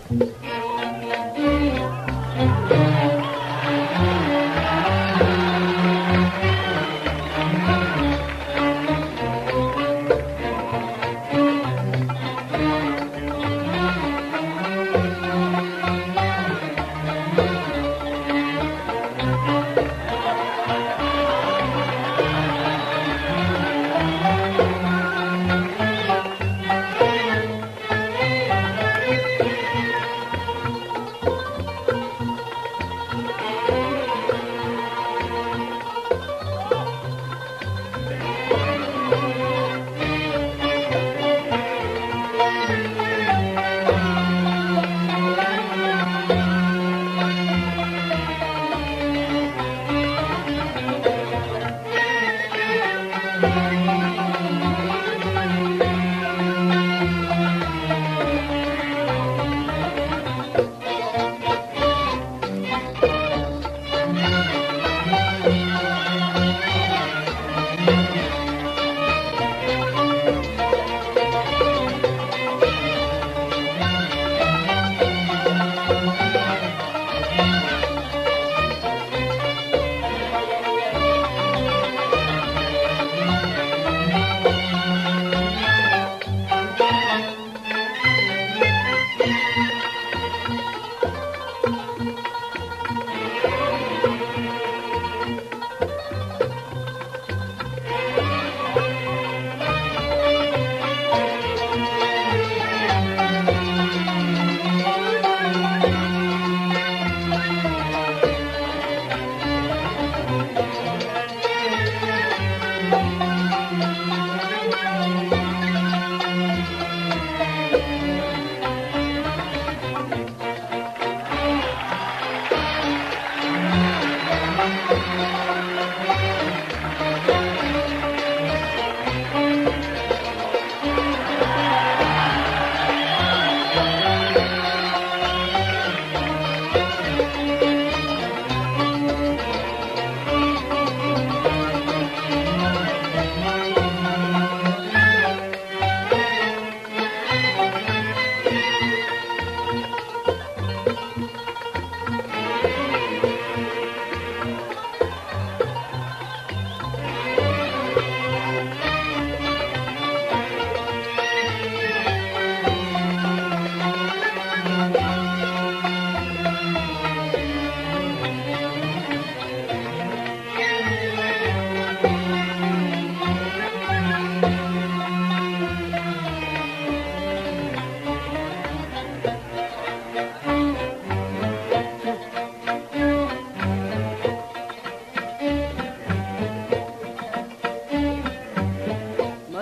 ما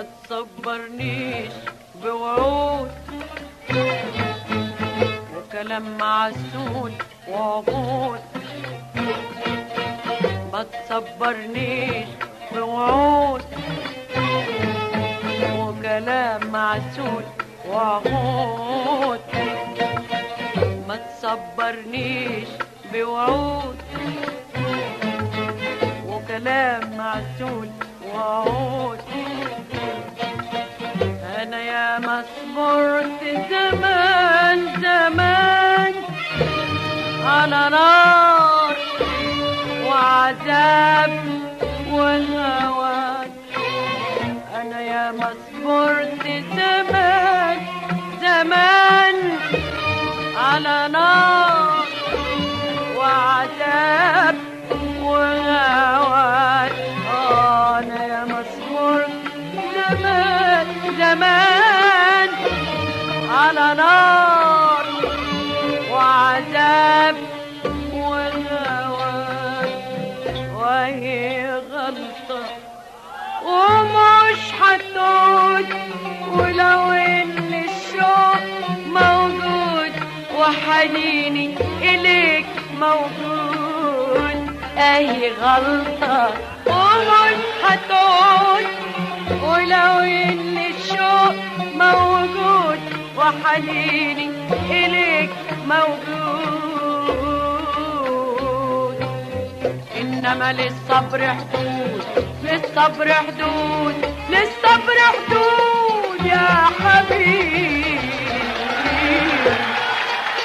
تصبرنيش بوعود وكلام معسول وعقود ما تصبرنيش بوعود وكلام معسول وعقود ما تصبرنيش بوعود وكلام معسول وعود انا يا ما صبرت زمان زمان على نار وعذاب وهوان انا يا ما صبرت زمان زمان على نار وعذاب وهوان انا يا مصبور زمان زمان على نار وعذاب وهوان وهي غلطة ومش هتعود ولو ان الشوق موجود وحنيني اليك موجود اهي غلطة ومش هتعود ولو ان الشوق موجود وحنيني اليك موجود انما للصبر حدود للصبر حدود للصبر حدود يا حبيبي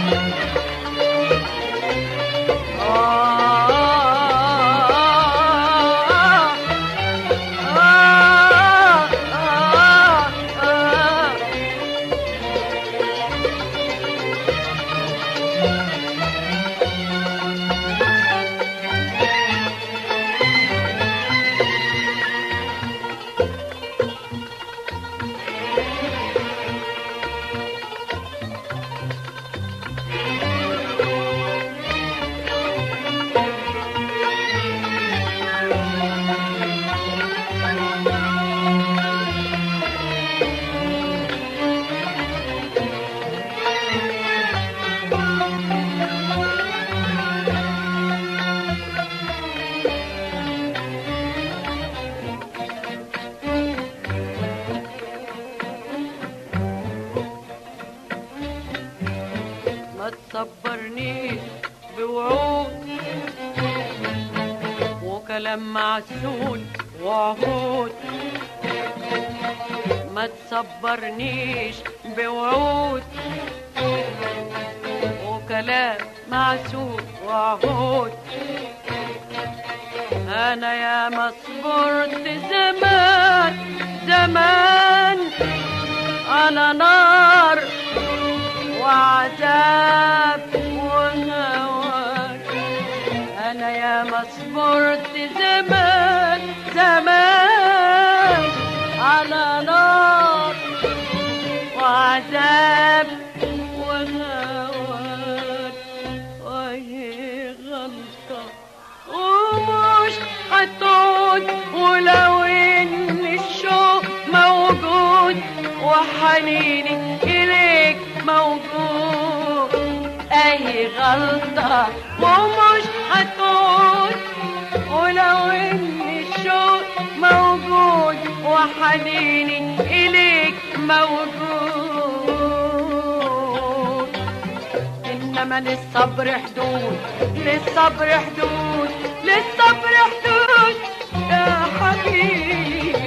ما تصبرنيش بوعود وكلام معسول وعهود ما تصبرنيش بوعود وكلام معسول وعهود انا يا ما صبرت زمان زمان على نار وعذاب وهوان انا يا ما صبرت زمان زمان على نار وعذاب وهوان وهي غلطة ومش هتعود ولو ان الشوق موجود وحنيني اليك موجود اي غلطة ومش هتعود ولو ان الشوق موجود وحنيني اليك موجود انما للصبر حدود للصبر حدود للصبر حدود يا حبيبي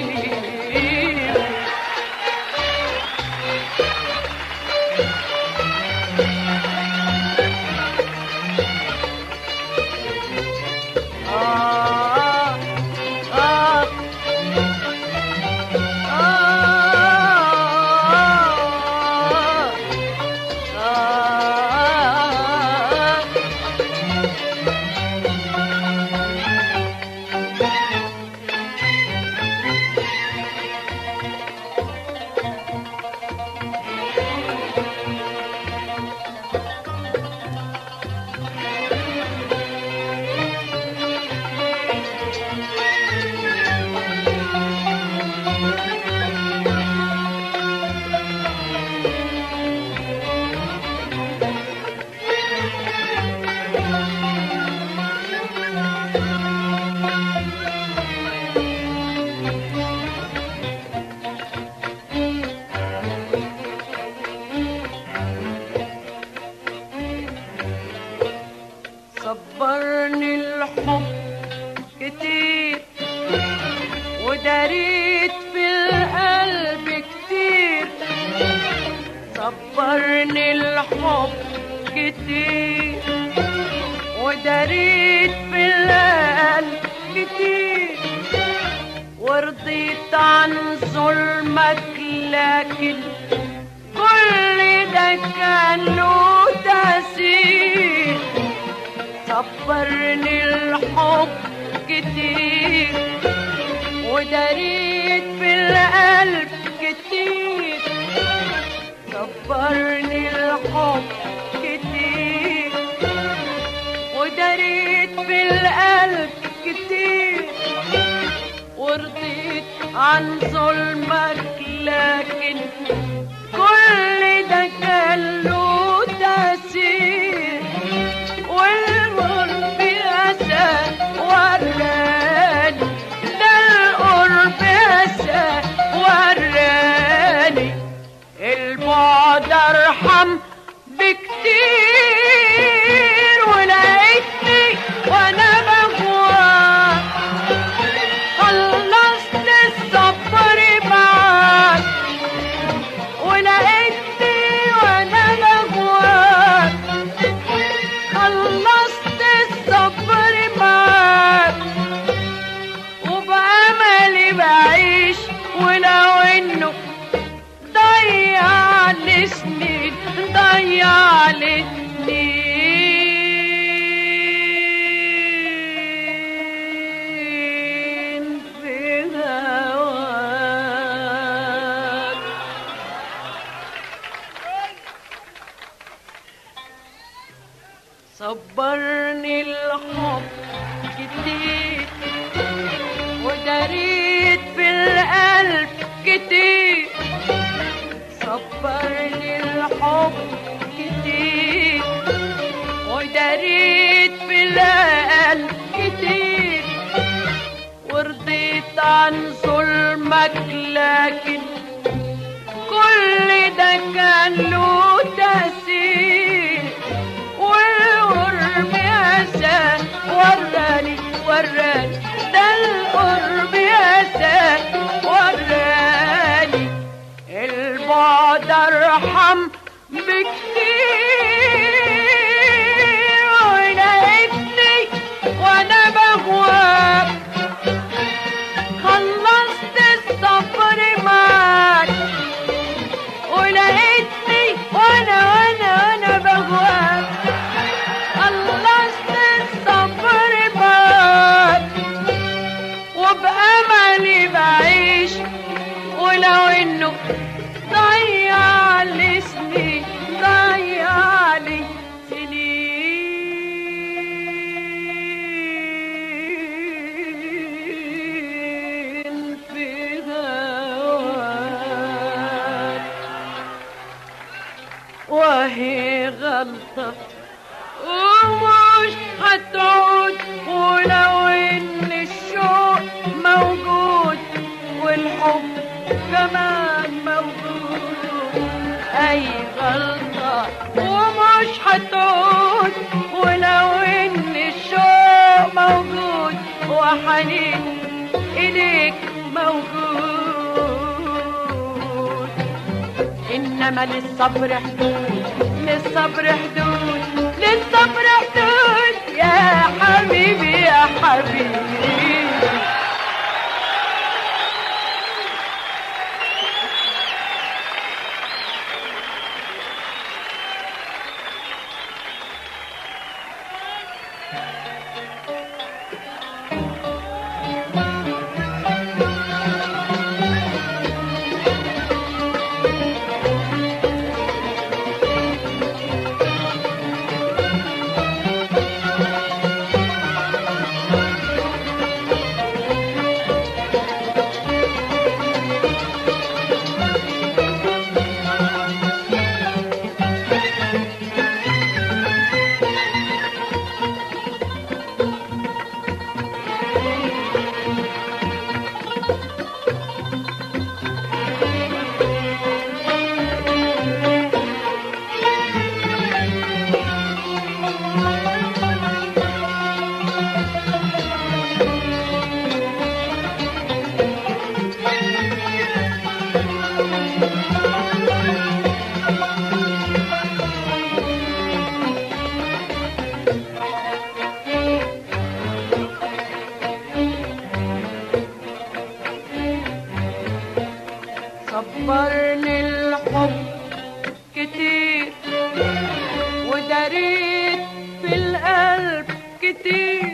آه آه آه آه صبرني الحب كتير وداريت في القلب كتير صبرني الحب كتير وداريت في القلب كتير ورضيت عن ظلمك لكن كل ده كان له تأثير صبرني الحب كتير وداريت في القلب كتير صبرني الحب كتير وداريت في القلب كتير ورضيت عن ظلمك لكن كل ده كان له تأثير والقرب أسى وراني ده القرب أسى وراني البعد أرحم بكتير ولقيتني وأنا بجوع خلصت الصبر معاك ولقيتني وانا بجواك صبرني الحب كتير وداريت في القلب كتير صبرني الحب كتير وداريت في القلب كتير ورضيت عن ظلمك لكن كل ده كان له تأثير والقرب يا وراني وراني ده القرب يا وراني البعد ارحم بكتير ولقيتني وانا بهواك خلصت السفر معاك ولقيتني وانا وانا وانا بهواك خلصت السفر معاك وبأملي بعيش ولو انه ضيع لي سنين ضيع لي سنين في هواك وهي غلطة ومش هتعود ولو ان الشوق موجود والحب كمان موجود اي غلطة ومش هتعود ولو ان الشوق موجود وحنين اليك موجود انما للصبر حدود للصبر حدود للصبر حدود يا حبيبي يا حبيبي صبرني الحب كتير وداريت في القلب كتير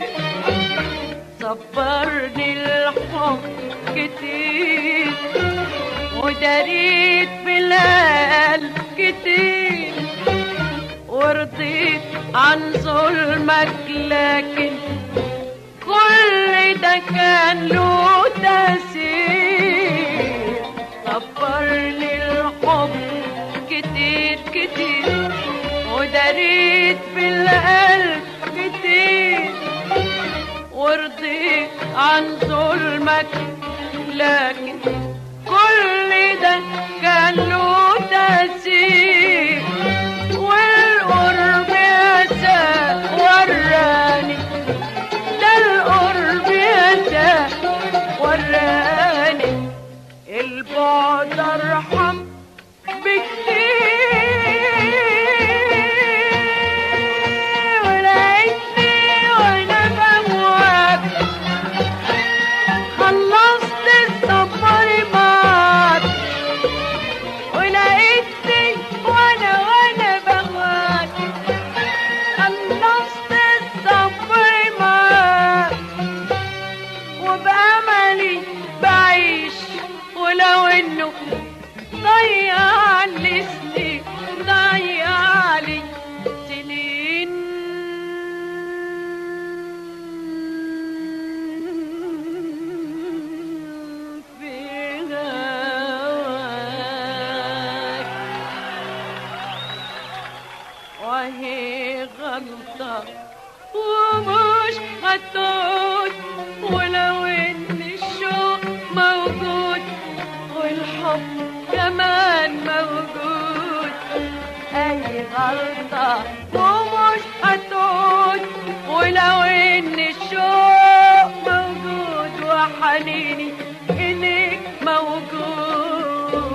صبرني الحب كتير وداريت في القلب كتير ورضيت عن ظلمك لكن كل ده كان له تأثير صبرني الحب كتير كتير وداريت في القلب كتير ورضيت عن ظلمك لكن كل ده كان له تأثير والقرب يا وراني ده القرب يا وراني البعد ارحم بكتير ولقيتني وانا بهواك خلصت السفر تاني غلطة ومش هتعود ولو ان الشوق موجود والحب كمان موجود اي غلطة ومش هتعود ولو ان الشوق موجود وحنيني اليك موجود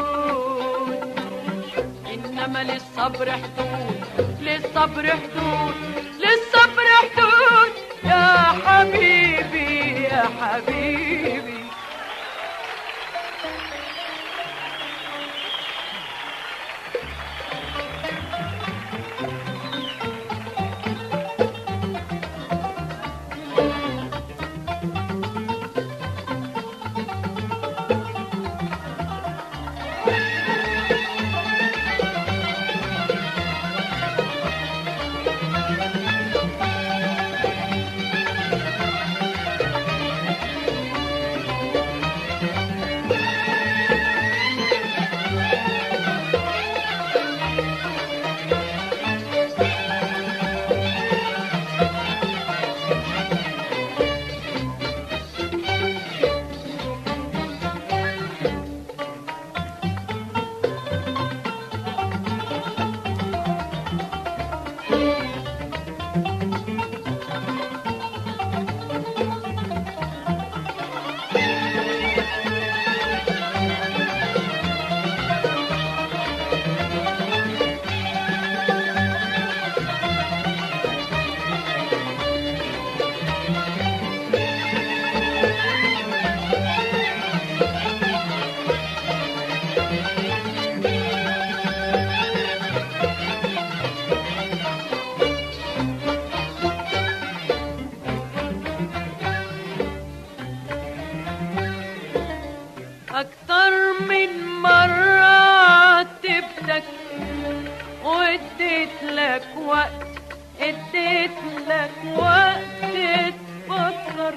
انما للصبر حدود للصبر حدود للصبر حدود يا حبيبي يا حبيبي أكتر من مرة عاتبتك واديت لك وقت اديت لك وقت تفكر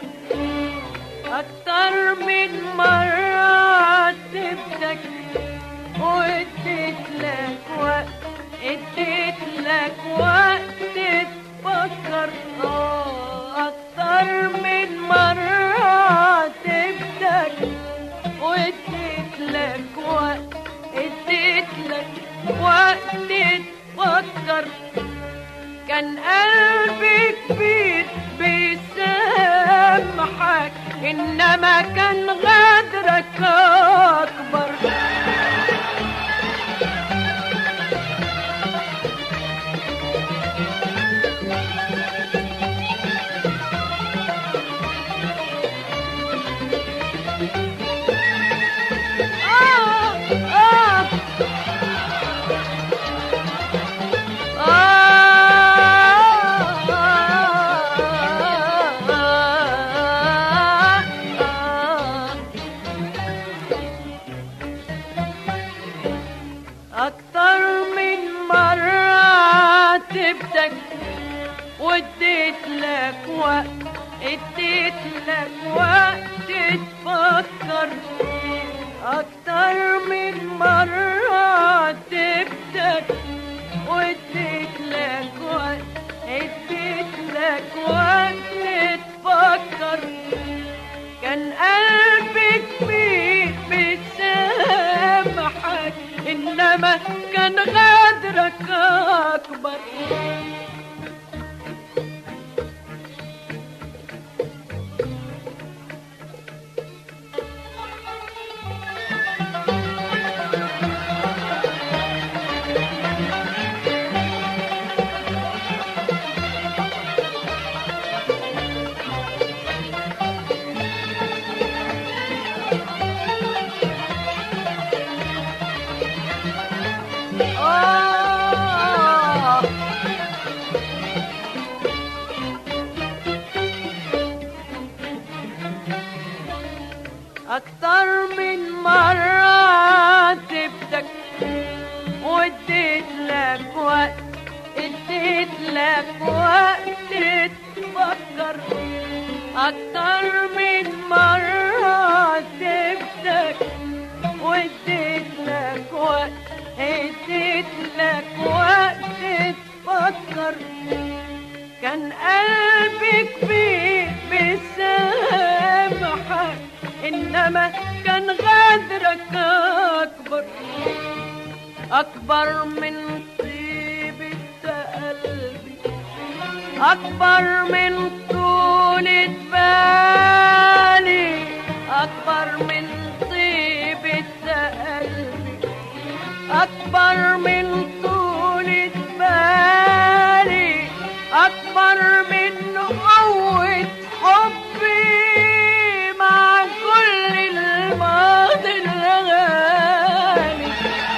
أكتر من مرة عاتبتك واديت لك وقت اديت لك وقت تفكر آه، أكتر من مرة عاتبتك واديت لك وقت اديت لك وقت تفكر كان قلبي كبير بيسامحك انما كان غدرك اكبر آه آه أكتر من مرة عاتبتك واديت لك وقت اديت لك وقت تفكر أكتر من مرة عاتبتك واديت لك وقت اديت لك وقت تفكر كان قلبي كبير بيسامحك انما كان غدرك اكبر آه أكتر من مرة عاتبتك واديت لك وقت اديت لك وقت تفكر أكتر من مرة عاتبتك واديت لك وقت اديت لك وقت تفكر تفكر كان قلبك فيه بيسامحك انما كان غدرك اكبر اكبر من طيبة قلبي اكبر من طولة بالي اكبر من طيبة قلبي اكبر من طولة بالي اكبر من قوة حبي مع كل الماضي الغالي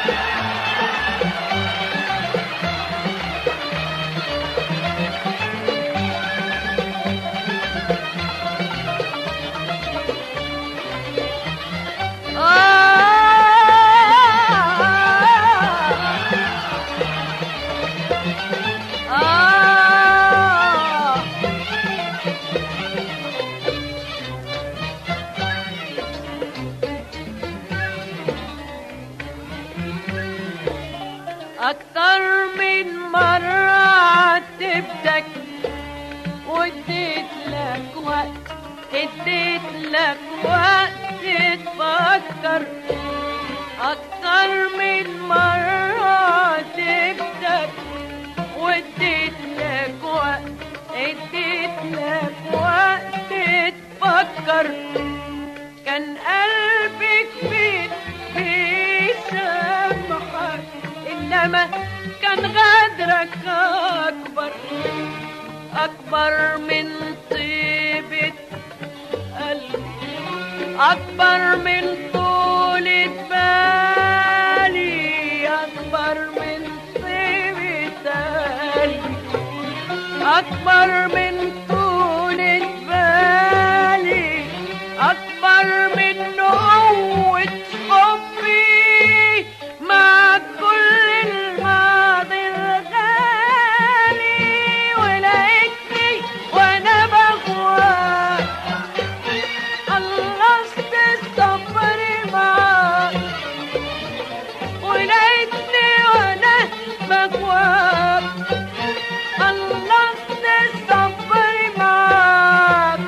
آه آه أكتر من مرة عاتبتك واديت لك وقت اديت لك وقت تفكر أكتر من مرة عاتبتك واديت لك وقت اديت لك وقت تفكر كان قلبك فيه بيسامحك انما كان غدرك اكبر اكبر من طيبة قلبي اكبر من طولة بالي اكبر من طيبة قلبي أكبر من طولة بالي أكبر من قوة حبي مع كل الماضي الغالي ولقيتني وأنا بغواك خلصت الصبر معاك ولقيتني وأنا بغواك خلصت الصبر معاك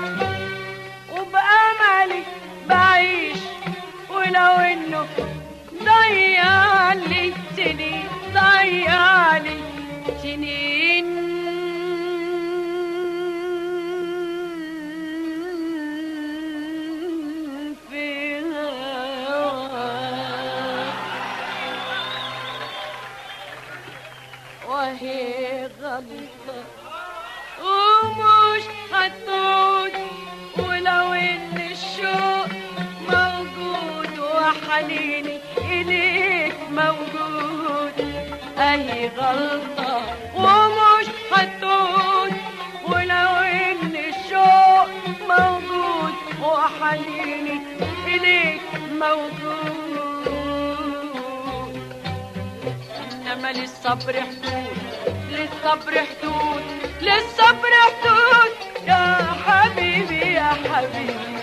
وبأملي بعيش ولو انه ضيع لي سنين ضيع لي سنين في هواك وهي غلطة ومش هتعود ولو ان الشوق موجود وحنيني اليك موجود اي غلطة ومش هتعود ولو ان الشوق موجود وحنيني اليك موجود انما للصبر حدود للصبر حدود للصبر حدود يا حبيبي يا حبيبي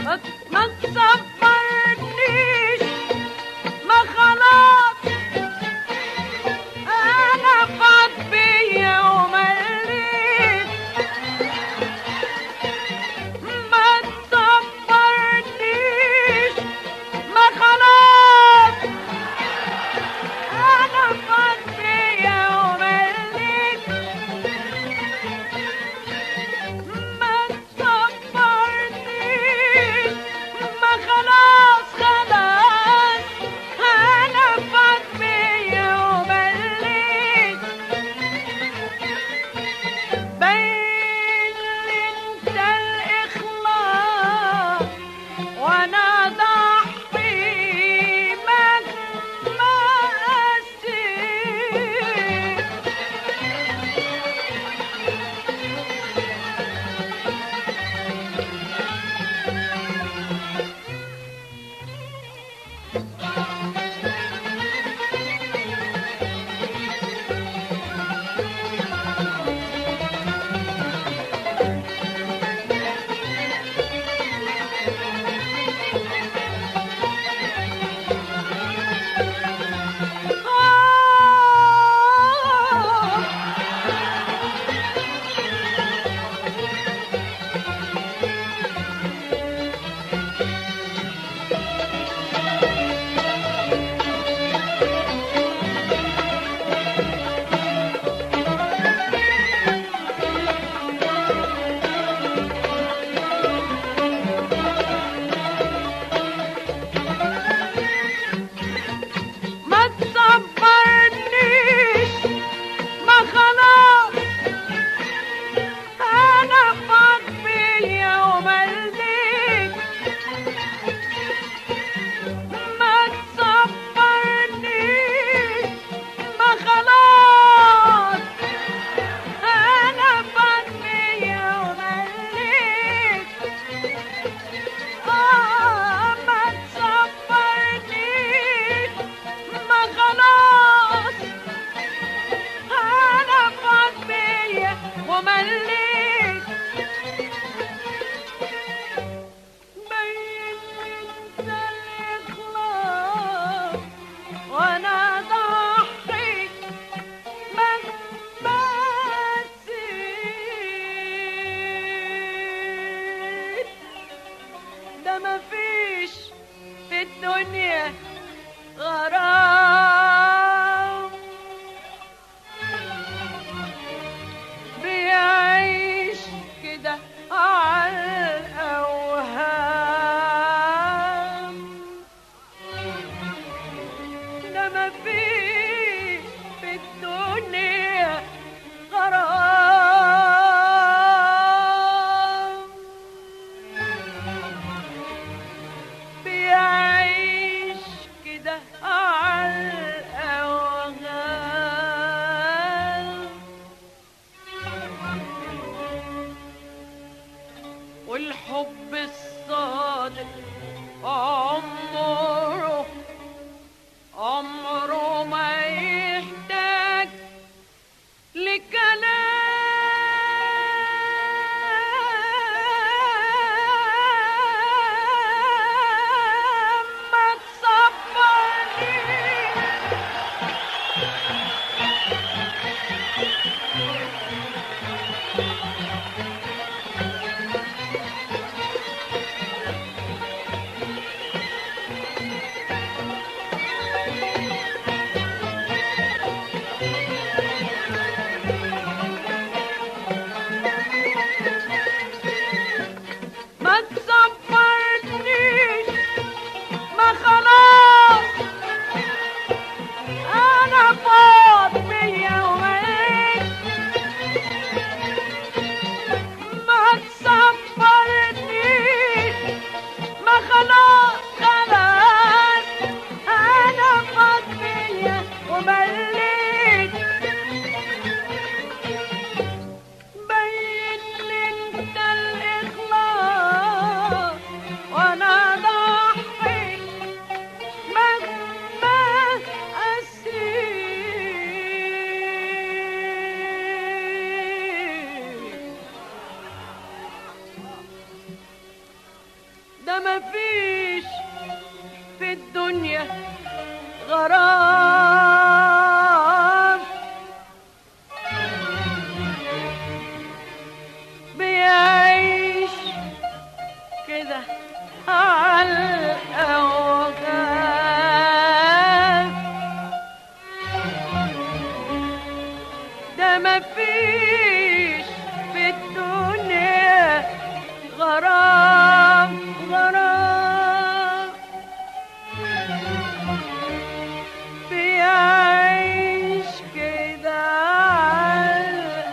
ما تصبرنيش ما خلاص انا فاض بيا ومليت ما تصبرنيش ما خلاص انا فاض بيا ومليت ما تصبرنيش ما خلاص خلاص انا فاض بيا ومليت بين انت الاخلاص وانا ضحي مهما قسيت ما تصبرنيش ما خلاص انا فاض بيا ومليت ما تصبرنيش ما خلاص انا فاض بيا ومليت آه ما تصبرنيش ما خلاص أنا فاض بيا ومليت بين انت الإخلاص وأنا ضحي مهما نسيت ده مفيش في الدنيا غرام بيعيش كده على الأوهام ده مفيش في الدنيا غرام بيعيش كده على الأوهام والحب الصادق عمره عمره ما يحتاج لكلام ما تصبرنيش ده مفيش في الدنيا غرام بيعيش كده على الأوغام ده مفيش في الدنيا غرام غرام بيعيش كده على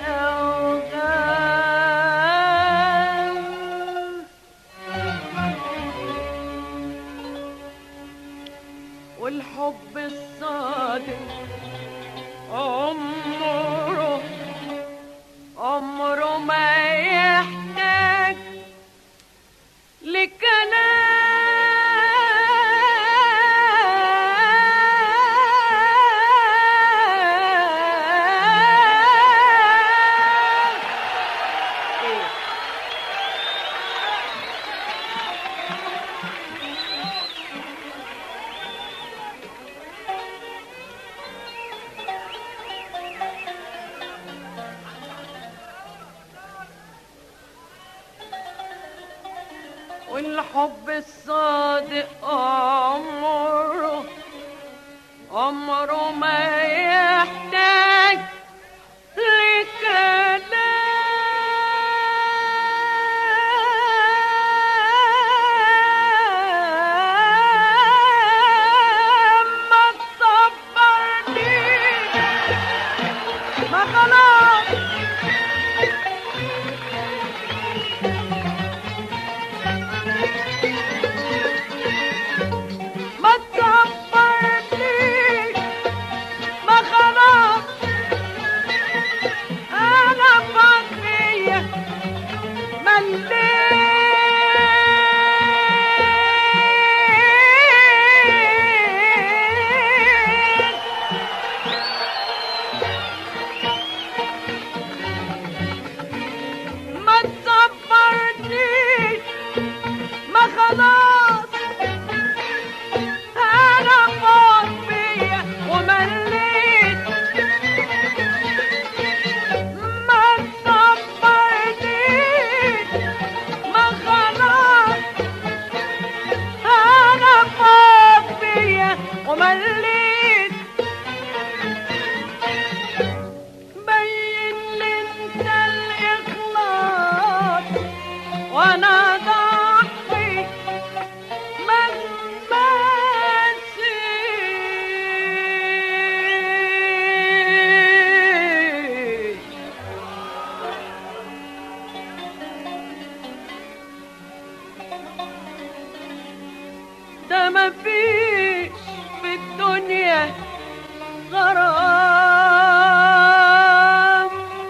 الأوغام والحب الصادق عمره عمره ما يحتاج لكلام والحب الصادق عمره عمره ما يحتاج لكلام ما تصبرنيش ما خلاص ما تصبرنيش ما خلاص انا فاض فيا مليت ما تصبرنيش ما خلاص انا فاض فيا ومليت ما تصبرنيش ما خلاص انا فاض فيا ومليت بين لي انت الاخلاص وانا ضحي مهما نسيت ده مفيش في الدنيا غرام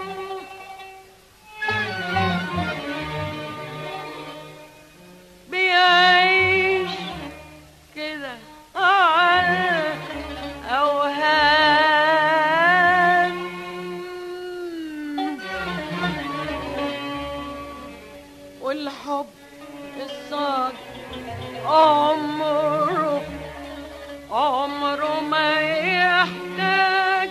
بيعيش كده على أوهام والحب الصادق عمره عمره ما يحتاج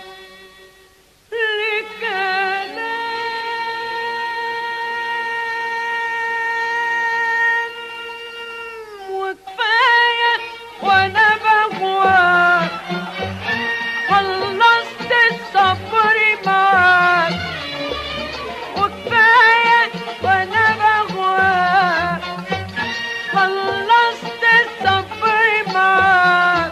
لكلام وكفاية وأنا بغواك خلصت الصبر معاك وكفاية وأنا بغواك خلصت الصبر معاك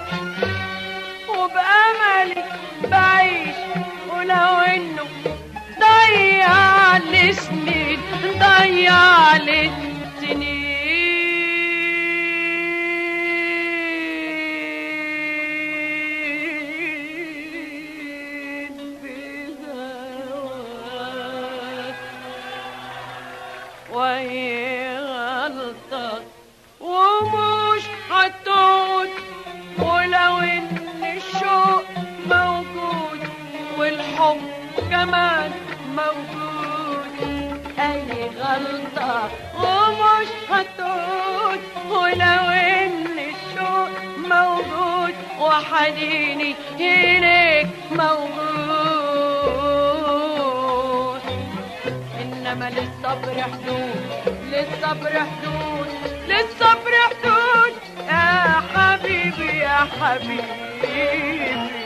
وبأملي بعيش ولو إنه ضيع لي سنين ضيع لي سنين في هواك وهي غلطة ومش هتعود ولو ان الشوق موجود والحب كمان موجود اي غلطة ومش هتعود وحنيني إليك موجود إنما للصبر حدود للصبر حدود للصبر حدود يا حبيبي يا حبيبي